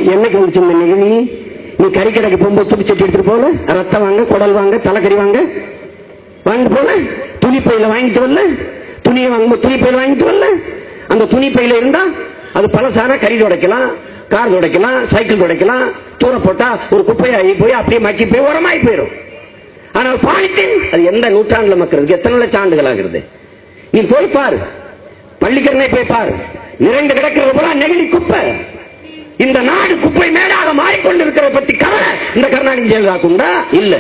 என்னைக்கு வந்துச்சு இந்த நெகிழி நீ கறிக்கடைக்கு போகும்போது துடிச்சட்டி எடுத்துட்டு போல ரத்தம் வாங்க குடல் வாங்க தலைக்கறி வாங்க வாங்கிட்டு போல துணி பையில வாங்கிட்டு வரல துணியை வாங்கும்போது துணி பையில வாங்கிட்டு வரல அந்த துணி பையில இருந்தா அது பழசான கறி துடைக்கலாம் கார் துடைக்கலாம் சைக்கிள் துடைக்கலாம் தூர போட்டா ஒரு குப்பையாகி போய் அப்படியே மக்கி போய் உரமாயி போயிடும் ஆனால் பாலித்தீன் அது எந்த நூற்றாண்டுல மக்களுக்கு எத்தனை லட்சம் ஆண்டுகள் ஆகிறது நீ போய் பாரு பள்ளிக்கரணை போய் பாரு நிறைந்து கிடக்கிறது போல நெகிழி குப்பை இந்த நாடு குப்பை மேடாக மாறிக்கொண்டிருக்கிற பத்தி கவலை இந்த கருணாநிதி ஜெயலலிதாக்குண்டா இல்ல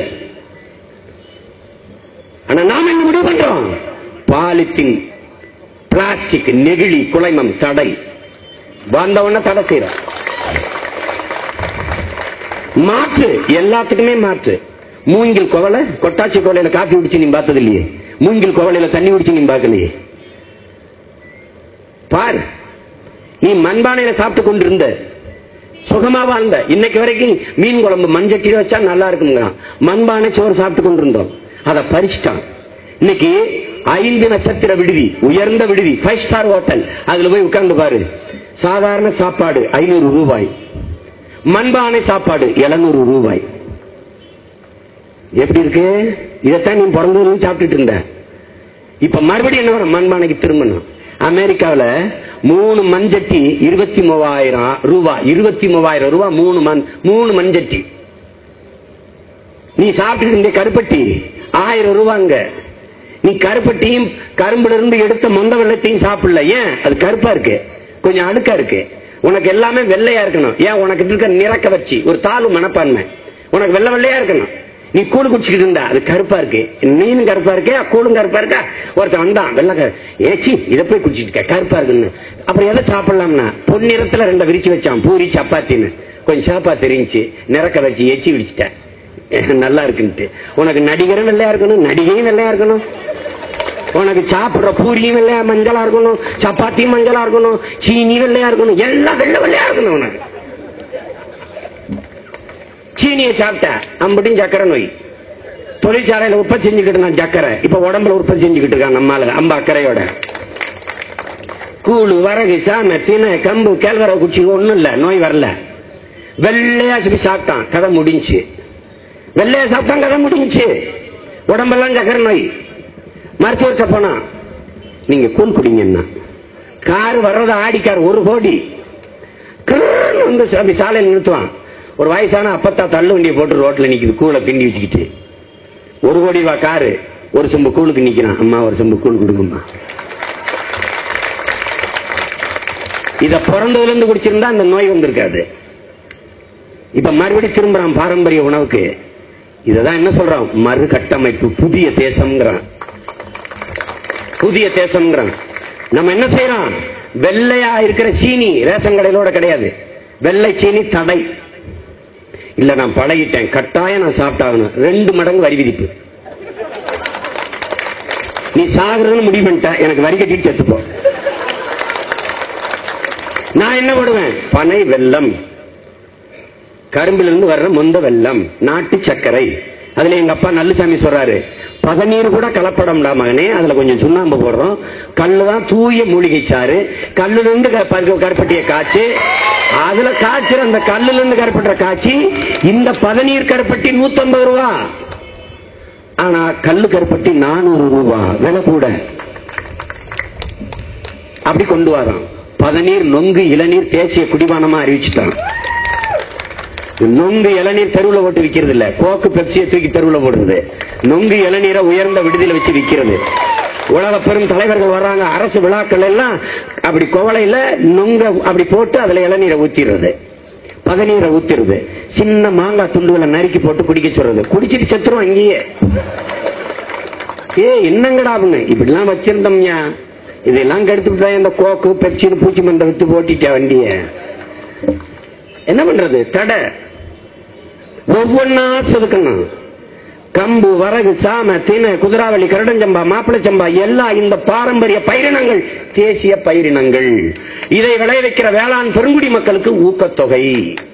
ஆனா நாம என்ன முடிவு பண்றோம் பாலித்தீன் பிளாஸ்டிக் நெகிழி குலைமம் தடை வந்தவன தடை செய்யறோம் மாற்று எல்லாத்துக்குமே மாற்று மூங்கில் குவளை கொட்டாச்சி குவளையில காப்பி குடிச்சு நீ பார்த்தது இல்லையே மூங்கில் குவளையில தண்ணி குடிச்சு நீ பார்க்கலையே பாரு நீ மண்பானையில சாப்பிட்டு கொண்டிருந்த சுகமா வாழ்ந்த இன்னைக்கு வரைக்கும் மீன் குழம்பு மஞ்சட்டில வச்சா நல்லா இருக்குங்கிறான் மண்பானை சோறு சாப்பிட்டு கொண்டிருந்தோம் அதை பறிச்சிட்டான் இன்னைக்கு ஐந்து நட்சத்திர விடுதி உயர்ந்த விடுதி ஃபைவ் ஸ்டார் ஹோட்டல் அதுல போய் உட்கார்ந்து பாரு சாதாரண சாப்பாடு ஐநூறு ரூபாய் மண்பானை சாப்பாடு 700 ரூபாய் எப்படி இருக்கு இதைத்தான் நீ பிறந்ததுல சாப்பிட்டுட்டு இருந்த இப்ப மறுபடியும் என்ன வரும் மண்பானைக்கு திரும்பணும் அமெரிக்காவுல மூணு மண்சட்டி இருபத்தி மூவாயிரம் ரூபாய் இருபத்தி மூவாயிரம் ரூபாய் மூணு மண் மூணு மண்சட்டி நீ சாப்பிட்டு இருந்த கருப்பட்டி ஆயிரம் ரூபாங்க நீ கருப்பட்டியும் கரும்புல இருந்து எடுத்த மொந்த வெள்ளத்தையும் சாப்பிடல ஏன் அது கருப்பா இருக்கு கொஞ்சம் அழுக்கா இருக்கு உனக்கு எல்லாமே வெள்ளையா இருக்கணும் ஏன் உனக்கு இருக்க நிறக்க வச்சு ஒரு தாழ்வு மனப்பான்மை உனக்கு வெள்ளை வெள்ளையா இருக்கணும் நீ கூழ் குடிச்சுக்கிட்டு இருந்தா அது கருப்பா இருக்கு நீனும் கருப்பா இருக்கே கூழும் கருப்பா இருக்கா ஒருத்தன் வந்தான் வெள்ளை கரு- ஏச்சி இதை போய் குடிச்சிட்டு இருக்க, கருப்பா இருக்குன்னு அப்புறம் எதை சாப்பிடலாம்னா பொன்னிறத்துல ரெண்ட விரிச்சு வச்சான் பூரி சப்பாத்தின்னு கொஞ்சம் சாப்பாத்தி இருந்துச்சு நிறக்க வச்சு எச்சி விடிச்சிட்டேன் நல்லா இருக்குன்ட்டு உனக்கு நடிகரும் வெள்ளையா இருக்கணும் நடிகையும் வெள்ளையா இருக்கணும் உனக்கு சாப்பிடுற பூரியும் வெள்ளையா மஞ்சளா இருக்கணும் சப்பாத்தியும் மஞ்சளா இருக்கணும் சீனி வெள்ளையா இருக்கணும் எல்லாம் வெள்ளை வெள்ளையா இருக்கணும் உனக்கு சீனியை சாப்பிட்ட அம்பட்டும் சக்கரை நோய் தொழிற்சாலையில உற்பத்தி செஞ்சுக்கிட்டு இருந்தான் சக்கரை இப்ப உடம்புல உற்பத்தி செஞ்சுக்கிட்டு இருக்கான் நம்மால அம்ப அக்கறையோட கூழு வரகு சாமை தினை கம்பு கேழ்வரகு குச்சி ஒண்ணும் இல்ல நோய் வரல வெள்ளையா சொல்லி சாப்பிட்டான் கதை முடிஞ்சு வெள்ளையா சாப்பிட்டான் கதை முடிஞ்சுச்சு உடம்பெல்லாம் சக்கரை நோய் மருத்துவர்கிட்ட போனா நீங்க கூழ் குடிங்கன்னா கார் வர்றது ஆடி கார் ஒரு கோடி கிருன்னு வந்து அப்படி சாலையில் நிறுத்துவான் ஒரு வயசான அப்பத்தா தள்ளு வண்டியை போட்டு ரோட்ல நிக்குது கூழை கிண்டி வச்சுக்கிட்டு ஒரு கோடி ரூபா காரு ஒரு சொம்பு கூழுக்கு நிக்கிறான் அம்மா ஒரு சொம்பு கூழ் கொடுங்கம்மா இத பிறந்ததுல இருந்து குடிச்சிருந்தா அந்த நோய் வந்திருக்காது இப்ப மறுபடியும் திரும்புறான் பாரம்பரிய உணவுக்கு இததான் என்ன சொல்றான் மறு கட்டமைப்பு புதிய தேசம்ங்கிறான் புதிய தேசம்ங்கிறான் நம்ம என்ன செய்யறோம் வெள்ளையா இருக்கிற சீனி ரேஷன் கடையிலோட கிடையாது வெள்ளை சீனி தடை இல்ல நான் பழகிட்டேன் கட்டாயம் நான் சாப்பிட்டாகணும் ரெண்டு மடங்கு வரி விதிப்பு நீ சாகுறதுன்னு முடிவு பண்ணிட்ட எனக்கு வரி கட்டிட்டு செத்துப்போ நான் என்ன பண்ணுவேன் பனை வெல்லம் கரும்பிலிருந்து வர்ற மொந்த வெல்லம் நாட்டு சர்க்கரை அதுல எங்க அப்பா நல்லுசாமி சொல்றாரு பதநீர் கூட கலப்படம்டா மகனே அதுல கொஞ்சம் சுண்ணாம்பு போடுறோம் கல்லு தான் தூய மூலிகை சாறு கல்லுல இருந்து க- பரு- கருப்பட்டிய காய்ச்சி அதுல காய்ச்சுற அந்த கல்லுல இருந்து கருப்பட்ட காய்ச்சி இந்த பதநீர் கருப்பட்டி 150 ரூபா ஆனா கல்லு கருப்பட்டி நானூறு ரூபா விலை கூட அப்படி கொண்டு வரோம் பதநீர் நொங்கு இளநீர் தேசிய குடிபானமா அறிவிச்சுட்டான் நொங்கு இளநீர் தெருவுல போட்டு விக்கிறது இல்ல கோக்கு பெப்சியை தூக்கி தெருவுல போடுறது நொங்கு இளநீரை உயர்ந்த விடுதியில வச்சு விக்கிறது உலக பெரும் தலைவர்கள் வர்றாங்க அரசு விழாக்கள் எல்லாம் அப்படி குவளையில நொங்க அப்படி போட்டு அதுல இளநீரை ஊத்திடுறது பதநீரை ஊத்திடுறது சின்ன மாங்காய் துண்டுகளை நறுக்கி போட்டு குடிக்க சொல்றது குடிச்சிட்டு செத்துரும் அங்கேயே ஏ என்னங்கடா அவங்க இப்படிலாம் வச்சிருந்தோம்யா இதெல்லாம் கெடுத்துட்டு தான் இந்த கோக்கு பெப்சின்னு பூச்சி மருந்தை வித்து போட்டிட்டா வண்டிய என்ன பண்றது தடை ஒவ்வொன்னா செதுக்கணும் கம்பு வரகு சாம தினை குதிராவளி கரடஞ்சம்பா மாப்பிளச்சம்பா எல்லாம் இந்த பாரம்பரிய பயிரினங்கள் தேசிய பயிரினங்கள் இதை விளைய வைக்கிற வேளாண் பெருங்குடி மக்களுக்கு ஊக்கத்தொகை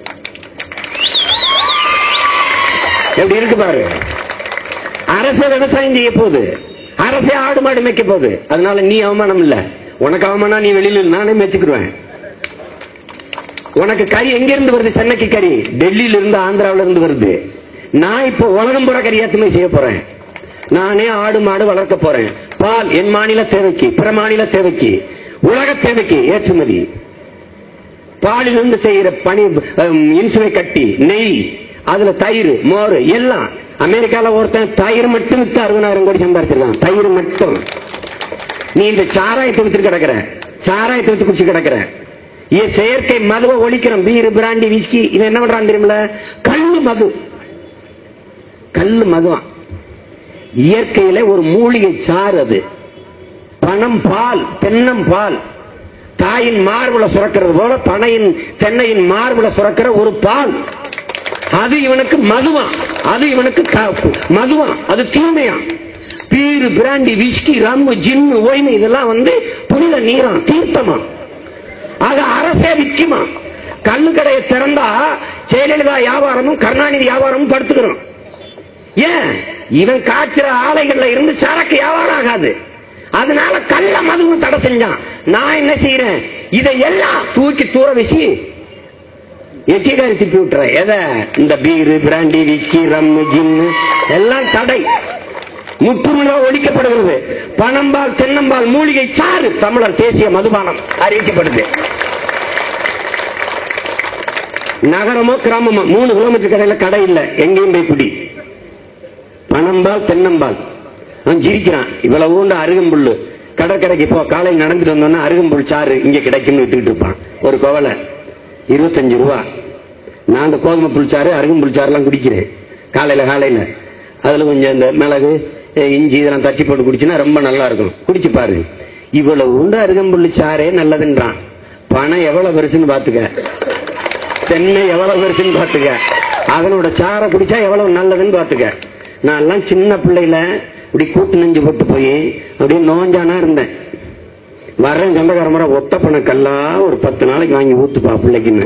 எப்படி இருக்கு பாரு அரசு விவசாயம் செய்ய போகுது அரசே ஆடு மாடு மேய்க்க போகுது அதனால நீ அவமானம் இல்ல உனக்கு அவமானம் நீ வெளியில நானே மேய்ச்சுக்கிருவேன் உனக்கு கறி எங்க இருந்து வருது சென்னைக்கு கறி டெல்லியில இருந்து ஆந்திராவில இருந்து வருது நான் இப்ப உலகம் பூரா கறி ஏற்றுமதி செய்ய போறேன் நானே ஆடு மாடு வளர்க்க போறேன் பால் என் மாநில தேவைக்கு பிற மாநில தேவைக்கு உலக தேவைக்கு ஏற்றுமதி பாலிலிருந்து செய்யற பனி அம், இன்சுவை கட்டி நெய் அதுல தயிர் மோர் எல்லாம் அமெரிக்கால ஒருத்தன் தயிர் மட்டும் வித்து அறுபதாயிரம் கோடி சம்பாதிச்சிருக்கான் தயிர் மட்டும் நீ இந்த சாராயத்தை வித்து கிடக்குற சாராயத்தை வித்து குடிச்சு கிடக்குற ஏன் செயற்கை மதுவை ஒழிக்கிறோம் பீர் பிராண்டி விஸ்கி இவன் என்ன பண்றான் தெரியுமில கல்லு மது கல்லு மதுவான் இயற்கையில ஒரு மூலிகை சாறு அது பணம் பால் தென்னம் பால் தாயின் மார்புல சுரக்கிறது போல பனையின் தென்னையின் மார்புல சுரக்கிற ஒரு பால் அது இவனுக்கு மதுவான் அது இவனுக்கு க- மதுவான் அது தீமையான் beer brandy whisky rum gin wine இதெல்லாம் வந்து புனித நீரான் தீர்த்தமா அது அரசே விக்குமா கல்லு கடையை திறந்தா ஜெயலலிதா வியாபாரமும் கருணாநிதி வியாபாரமும் படுத்துக்கிறோம் ஏன் இவன் காய்ச்சுற ஆலைகள்ல இருந்து சரக்கு வியாபாரம் ஆகாது அதனால கள்ள மதுவும் தடை செஞ்சான் நான் என்ன செய்யறேன் இதை எல்லாம் தூக்கி தூர வீசி எச்சிகாரி திருப்பி விட்டுறேன் எதை இந்த beer brandy whisky rum gin எல்லாம் தடை முற்றுமுழுதாக ஒழிக்கப்படுகிறது பனம்பால் தென்னம்பால் மூலிகை சாறு தமிழர் தேசிய மதுபானம் அறிவிக்கப்படுது நகரமோ கிராமமோ மூணு கிலோமீட்டர் கடையில கடை இல்ல எங்கேயும் போய் குடி பனம்பால் தென்னம்பால் அவன் சிரிக்கிறான் இவ்வளவு ஊண்ட அருகம்புல்லு கடற்கரைக்கு போ காலையில் நடந்துட்டு வந்தோன்னா அருகம்புல் சாறு இங்க கிடைக்கும்னு வித்துக்கிட்டு இருப்பான் ஒரு கோவலை இருபத்தஞ்சு ரூபா நான் அந்த கோதுமை புல் சாறு அருகம்புல் சாறுலாம் குடிக்கிறேன் காலையில காலையில அதுல கொஞ்சம் இந்த மிளகு அஹ், இஞ்சி இதெல்லாம் தட்டி போட்டு குடிச்சுன்னா ரொம்ப நல்லா இருக்கும் குடிச்சு பாரு இவ்வளவு உண்டு அருகம்புல் சாரே நல்லதுன்றான் பணம் எவ்வளவு பெருசுன்னு பாத்துக்க தென்னை எவ்வளவு பெருசுன்னு பாத்துக்க அதனோட சாரை குடிச்சா எவ்வளவு நல்லதுன்னு பாத்துக்க நான் எல்லாம் சின்ன பிள்ளையில இப்படி கூட்டு நெஞ்சு போட்டு போய் அப்படியே நோஞ்சானா இருந்தேன் வர்றேன் சொந்தக்கார முறை ஒத்த பண்ண கல்லா ஒரு பத்து நாளைக்கு வாங்கி ஊத்துப்பா பிள்ளைக்குன்னு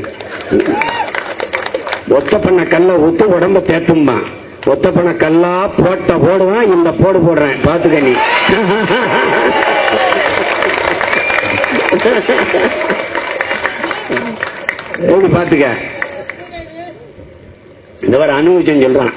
ஒத்த பண்ண கல்ல ஊத்து உடம்ப தேத்தும்பா ஒத்த பண்ண கல்லா போட்ட போடுவான் இந்த போடு போடுறேன் பாத்துக்க நீ எப்படி பாத்துக்க இந்த வர அனுபவிச்சேன்னு சொல்றான்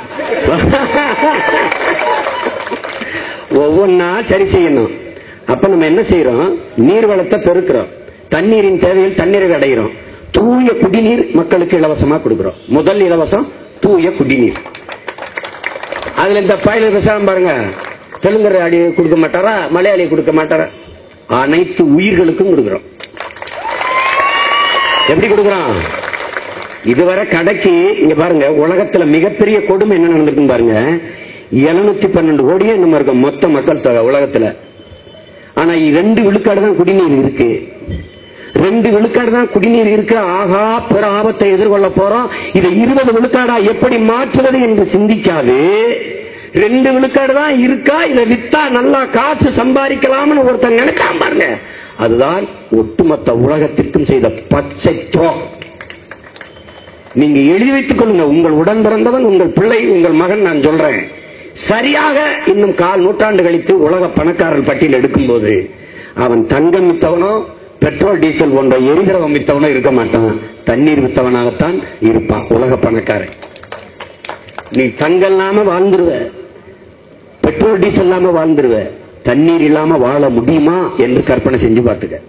ஒவ்வொன்னா சரி செய்யணும் அப்ப நம்ம என்ன செய்யறோம் நீர் வளத்தை பெருக்கிறோம் தண்ணீரின் தேவையில் தண்ணீரை அடைகிறோம் தூய குடிநீர் மக்களுக்கு இலவசமா கொடுக்கிறோம் முதல் இலவசம் தூய குடிநீர் அதுல இந்த பயல பேசாம பாருங்க தெலுங்கர் அடி கொடுக்க மாட்டாரா மலையாளி கொடுக்க மாட்டாரா அனைத்து உயிர்களுக்கும் கொடுக்கிறோம் எப்படி கொடுக்கிறோம் இதுவரை கடைக்கு இங்க பாருங்க உலகத்துல மிகப்பெரிய கொடுமை என்ன நடந்திருக்குன்னு பாருங்க 712 பன்னெண்டு கோடியே நம்ம இருக்கோம் மொத்த மக்கள் தொகை உலகத்துல ஆனா ரெண்டு விழுக்காடு தான் குடிநீர் இருக்கு ரெண்டு விழுக்காடு தான் குடிநீர் இருக்கு ஆகா பிற ஆபத்தை எதிர்கொள்ள போறோம் இதை இருபது விழுக்காடா எப்படி மாற்றுவது என்று சிந்திக்காது ரெண்டு விழுக்காடு தான் இருக்கா இதை வித்தா நல்லா காசு சம்பாதிக்கலாம்னு ஒருத்தன் நினைக்காம பாருங்க அதுதான் ஒட்டுமொத்த உலகத்திற்கும் செய்த பச்சை துரோகம் நீங்க எழுதி வைத்துக் கொள்ளுங்க உங்கள் உடன் பிறந்தவன் உங்கள் பிள்ளை உங்கள் மகன் நான் சொல்றேன் சரியாக இன்னும் கால் நூற்றாண்டு கழித்து உலக பணக்காரர் பட்டியல் எடுக்கும்போது அவன் தங்கம் வித்தவனோ பெட்ரோல் டீசல் போன்ற எரிதிரவம் வித்தவனோ இருக்க மாட்டான் தண்ணீர் வித்தவனாகத்தான் இருப்பான் உலக பணக்காரன் நீ தங்கம் இல்லாம வாழ்ந்துருவ பெட்ரோல் டீசல் இல்லாம வாழ்ந்துருவ தண்ணீர் இல்லாம வாழ முடியுமா என்று கற்பனை செஞ்சு பார்த்துக்க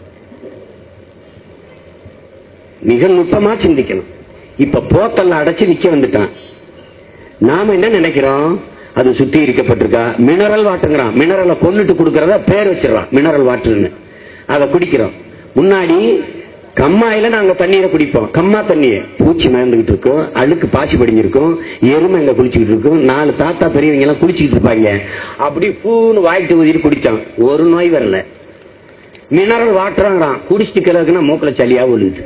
மிக நுட்பமா சிந்திக்கணும் இப்ப போத்தல்ல அடைச்சு நிக்க வந்துட்டான் நாம என்ன நினைக்கிறோம் அது சுத்திகரிக்கப்பட்டிருக்கா மினரல் வாட்டருங்கிறான் மினரலை கொன்னுட்டு கொடுக்கறத பேர் வச்சிடறான் மினரல் வாட்டர்னு அதை குடிக்கிறோம் முன்னாடி கம்மாயில நாங்க தண்ணீரை குடிப்போம் கம்மா தண்ணியை பூச்சி மறந்துகிட்டு இருக்கும் அழுக்கு பாசி படிஞ்சிருக்கும் எருமை இங்க குளிச்சுக்கிட்டு இருக்கும் நாலு தாத்தா பெரியவங்க எல்லாம் குளிச்சுக்கிட்டு இருப்பாங்க அப்படி பூன்னு வாயிட்டு ஊதிட்டு குடிச்சான் ஒரு நோய் வரல மினரல் வாட்டருங்கிறான் குடிச்சிட்டு கிடக்குன்னா மூக்கல சளியா ஒழுகுது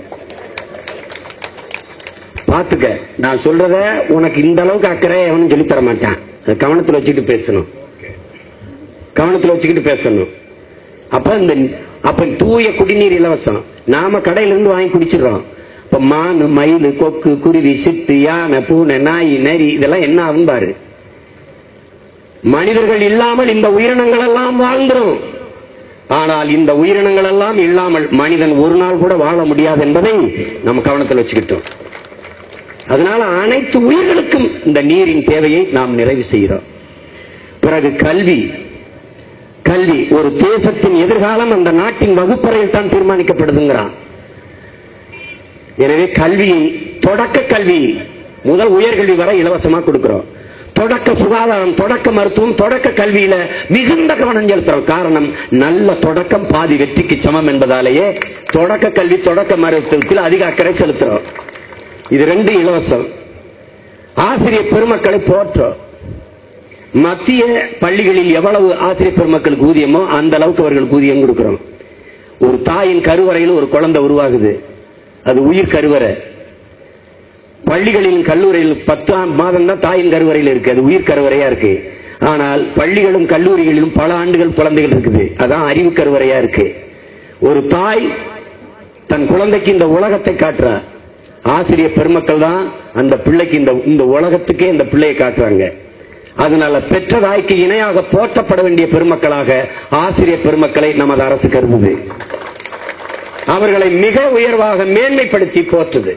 பாத்துக்க நான் சொல்றத உனக்கு இந்த அளவுக்கு அக்கறை எவனும் சொல்லித் தர மாட்டான் அதை கவனத்துல வச்சுக்கிட்டு பேசணும் கவனத்துல வச்சுக்கிட்டு பேசணும் அப்ப இந்த அப்ப தூய குடிநீர் இலவசம் நாம கடையில இருந்து வாங்கி குடிச்சிடுறோம் இப்ப மான் மயில் கொக்கு குருவி சிட்டு யானை பூனை நாய் நரி இதெல்லாம் என்ன ஆகும் பாரு மனிதர்கள் இல்லாமல் இந்த உயிரினங்கள் எல்லாம் வாழ்ந்துரும் ஆனால் இந்த உயிரினங்கள் எல்லாம் இல்லாமல் மனிதன் ஒரு நாள் கூட வாழ முடியாது என்பதை நம்ம கவனத்தில் வச்சுக்கிட்டோம் அதனால அனைத்து உயிர்களுக்கும் இந்த நீரின் தேவையை நாம் நிறைவு செய்கிறோம் பிறகு கல்வி கல்வி ஒரு தேசத்தின் எதிர்காலம் அந்த நாட்டின் வகுப்பறையில் தான் தீர்மானிக்கப்படுதுங்கிறான் எனவே கல்வியை தொடக்க கல்வி முதல் உயர்கல்வி வரை இலவசமா கொடுக்கிறோம் தொடக்க சுகாதாரம் தொடக்க மருத்துவம் தொடக்க கல்வியில மிகுந்த கவனம் செலுத்துறோம் காரணம் நல்ல தொடக்கம் பாதி வெற்றிக்கு சமம் என்பதாலேயே தொடக்க கல்வி தொடக்க மருத்துவத்தில் அதிக அக்கறை செலுத்துறோம் இது ரெண்டு இலவசம் ஆசிரியர் பெருமக்களை போற்றோம் மத்திய பள்ளிகளில் எவ்வளவு ஆசிரியர் பெருமக்களுக்கு ஊதியமோ அந்த அளவுக்கு அவர்களுக்கு ஊதியம் கொடுக்கிறோம் ஒரு தாயின் கருவறையில் ஒரு குழந்தை உருவாகுது அது உயிர் கருவறை பள்ளிகளிலும் கல்லூரியில் பத்தாம் மாதம் தான் தாயின் கருவறையில் இருக்கு அது உயிர் கருவறையா இருக்கு ஆனால் பள்ளிகளும் கல்லூரிகளிலும் பல ஆண்டுகள் குழந்தைகள் இருக்குது அதான் அறிவு கருவறையா இருக்கு ஒரு தாய் தன் குழந்தைக்கு இந்த உலகத்தை காட்டுறார் ஆசிரியர் பெருமக்கள் தான் அந்த பிள்ளைக்கு இந்த இந்த உலகத்துக்கே இந்த பிள்ளையை காட்டுறாங்க அதனால பெற்ற தாய்க்கு இணையாக போற்றப்பட வேண்டிய பெருமக்களாக ஆசிரியர் பெருமக்களை நமது அரசு கருதுது அவர்களை மிக உயர்வாக மேன்மைப்படுத்தி போற்றுது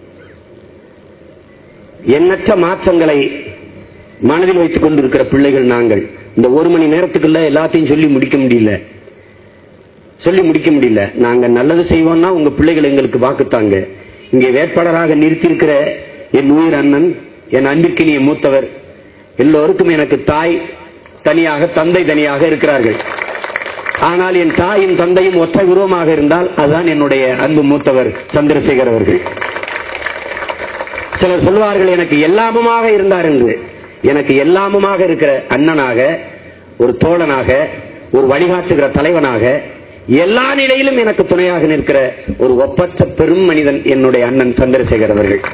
எண்ணற்ற மாற்றங்களை மனதில் வைத்துக் கொண்டிருக்கிற பிள்ளைகள் நாங்கள் இந்த ஒரு மணி நேரத்துக்குள்ள எல்லாத்தையும் சொல்லி முடிக்க முடியல சொல்லி முடிக்க முடியல நாங்க நல்லது செய்வோம்னா உங்க பிள்ளைகள் எங்களுக்கு வாக்குத்தாங்க இங்கே வேட்பாளராக நிறுத்தியிருக்கிற என் உயிர் அண்ணன் என் அன்பிற்கினிய மூத்தவர் எல்லோருக்கும் எனக்கு தாய் தனியாக தந்தை தனியாக இருக்கிறார்கள் ஆனால் என் தாயும் தந்தையும் ஒற்றை உருவமாக இருந்தால் அதுதான் என்னுடைய அன்பு மூத்தவர் சந்திரசேகர் அவர்கள் சிலர் சொல்வார்கள் எனக்கு எல்லாமுமாக இருந்தார் என்று எனக்கு எல்லாமுமாக இருக்கிற அண்ணனாக ஒரு தோழனாக ஒரு வழிகாட்டுகிற தலைவனாக எல்லா நிலையிலும் எனக்கு துணையாக நிற்கிற ஒரு ஒப்பற்ற பெரும் மனிதன் என்னுடைய அண்ணன் சந்திரசேகர் அவர்கள்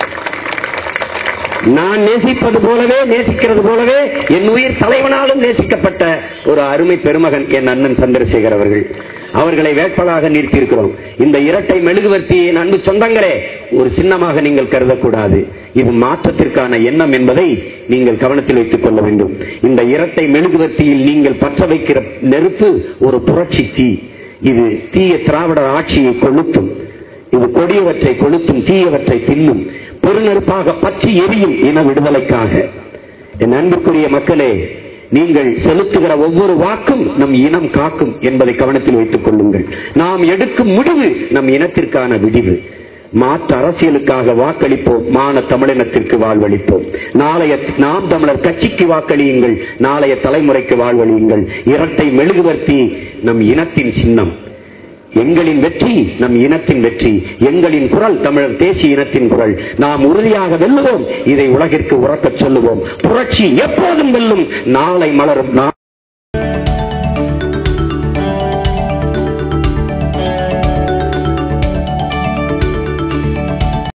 நான் நேசிப்பது போலவே நேசிக்கிறது போலவே என் உயிர் தலைவனாலும் நேசிக்கப்பட்ட ஒரு அருமை பெருமகன் என் அண்ணன் சந்திரசேகர் அவர்கள் அவர்களை வேட்பாளராக நிறுத்தியிருக்கிறோம் இந்த இரட்டை மெழுகுவர்த்தி என் அன்பு சொந்தங்களே ஒரு சின்னமாக நீங்கள் கருதக்கூடாது இது மாற்றத்திற்கான எண்ணம் என்பதை நீங்கள் கவனத்தில் வைத்துக் கொள்ள வேண்டும் இந்த இரட்டை மெழுகுவர்த்தியில் நீங்கள் பற்ற வைக்கிற நெருப்பு ஒரு புரட்சி தீ இது தீய திராவிட ஆட்சியை கொளுத்தும் இது கொடியவற்றை கொளுத்தும் தீயவற்றை தின்னும் பெருநெருப்பாக பற்றி எரியும் இன விடுதலைக்காக என் அன்புக்குரிய மக்களே நீங்கள் செலுத்துகிற ஒவ்வொரு வாக்கும் நம் இனம் காக்கும் என்பதை கவனத்தில் வைத்துக் கொள்ளுங்கள் நாம் எடுக்கும் முடிவு நம் இனத்திற்கான விடிவு மாற்று அரசியலுக்காக வாக்களிப்போம் மான தமிழினத்திற்கு வாழ்வளிப்போம் நாளைய நாம் தமிழர் கட்சிக்கு வாக்களியுங்கள் நாளைய தலைமுறைக்கு வாழ்வழியுங்கள் இரட்டை மெழுகுவர்த்தி நம் இனத்தின் சின்னம் எங்களின் வெற்றி நம் இனத்தின் வெற்றி எங்களின் குரல் தமிழர் தேசிய இனத்தின் குரல் நாம் உறுதியாக வெல்லுவோம் இதை உலகிற்கு உறக்கச் சொல்லுவோம் புரட்சி எப்போதும் வெல்லும் நாளை மலரும் நா-